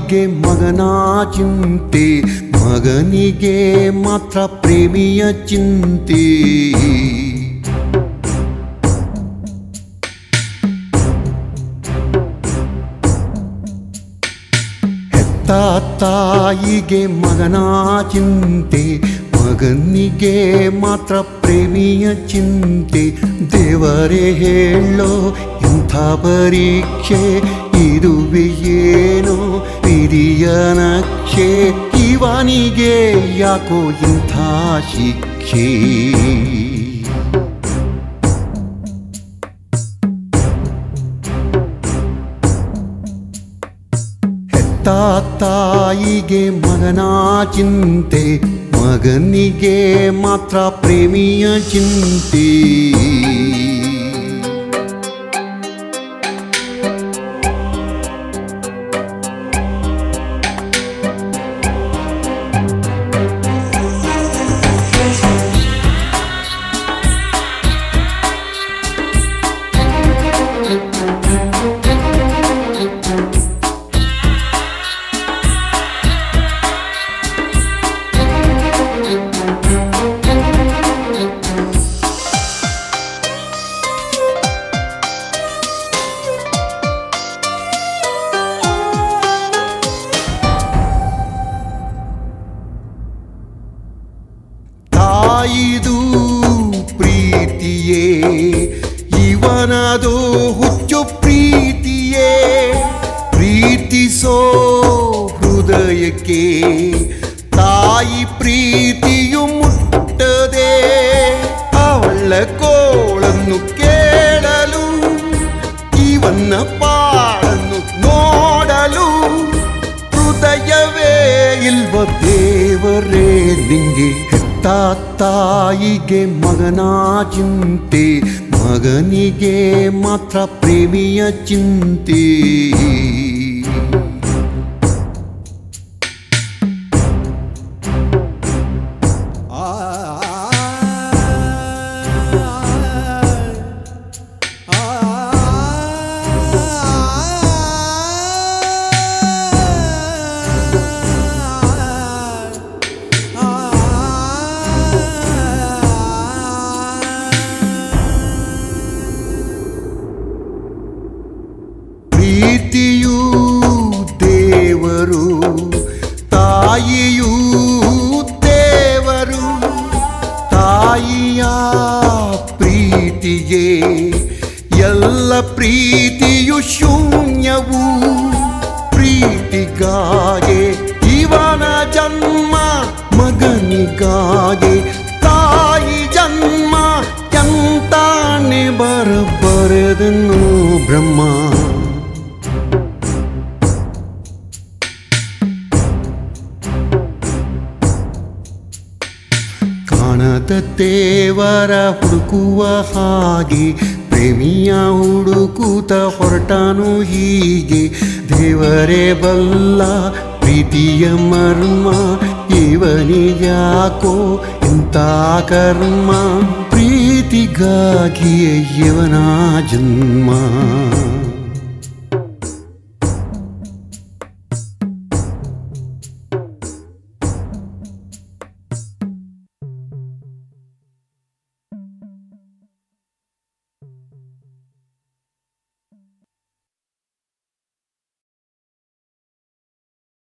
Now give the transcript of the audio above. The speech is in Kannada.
ತಾಯಿಗೆ ಮಗನ ಚಿಂತೆ ಮಗನಿಗೆ ಮಾತ್ರ ಪ್ರೇಮಿಯ ಚಿಂತೆ ಹೆತ್ತ ತಾಯಿಗೆ ಮಗನ ಚಿಂತೆ ಮಗನಿಗೆ ಮಾತ್ರ ಪ್ರೇಮಿಯ ಚಿಂತೆ ದೇವರೇ ಹೇಳೋ ಇಂಥ ಪರೀಕ್ಷೆ ಇರುವೆಯೇನೋ ಹಿರಿಯ ನಕ್ಷೆ ಇವನಿಗೆ ಯಾಕೋ ಇಂಥ ಶಿಕ್ಷೆ ಹೆತ್ತ ತಾಯಿಗೆ ಮಗನ ಚಿಂತೆ ಮಗನಿಗೆ ಮಾತ್ರ ಪ್ರೇಮಿಯ ಚಿಂತೆ ತಾಯಿದು ಪ್ರೀತಿಯೇ ಇವನದು ಹುಚ್ಚು ಪ್ರೀತಿಯೇ ಪ್ರೀತಿಸೋ ಹೃದಯಕ್ಕೆ ತಾಯಿ ಪ್ರೀತಿಯು ಮುಟ್ಟದೆ ಅವಳ ಕೋಳನ್ನು ಕೇಳಲು ಇವನ್ನ ಪಾಡನ್ನು ನೋಡಲು ಹೃದಯವೇ ಇಲ್ವ ದೇವರೇ ನಿಂಗೆ ಹೆತ್ತ ತಾಯಿಗೆ ಮಗನ ಚಿಂತೆ ಮಗನಿಗೆ ಮಾತ್ರ ಪ್ರೇಮಿಯ ಚಿಂತೆ ಪ್ರೀತಿಯೂ ದೇವರು ತಾಯಿಯೂ ದೇವರು ತಾಯಿಯ ಪ್ರೀತಿಗೆ ಎಲ್ಲ ಪ್ರೀತಿಯು ಶೂನ್ಯವು ಪ್ರೀತಿಗಾಗೆ ಇವನ ಜನ್ಮ ಮಗನಿಗಾಗೆ ತಾಯಿ ಜನ್ಮ ಎಂತಾನೆ ಬರಬರದನು ಬ್ರಹ್ಮ ಕಾಣದ ದೇವರ ಹುಡುಕುವ ಹಾಗೆ ಪ್ರೇಮಿಯ ಹುಡುಕೂತ ಹೊರಟಾನು ಹೀಗೆ ದೇವರೇ ಬಲ್ಲ ಪ್ರೀತಿಯ ಮರ್ಮ ಇವನಿಗ್ಯಾಕೋ ಇಂಥ ಕರ್ಮ ಪ್ರೀತಿಗಾಗಿಯೇ ಇವನ ಜನ್ಮ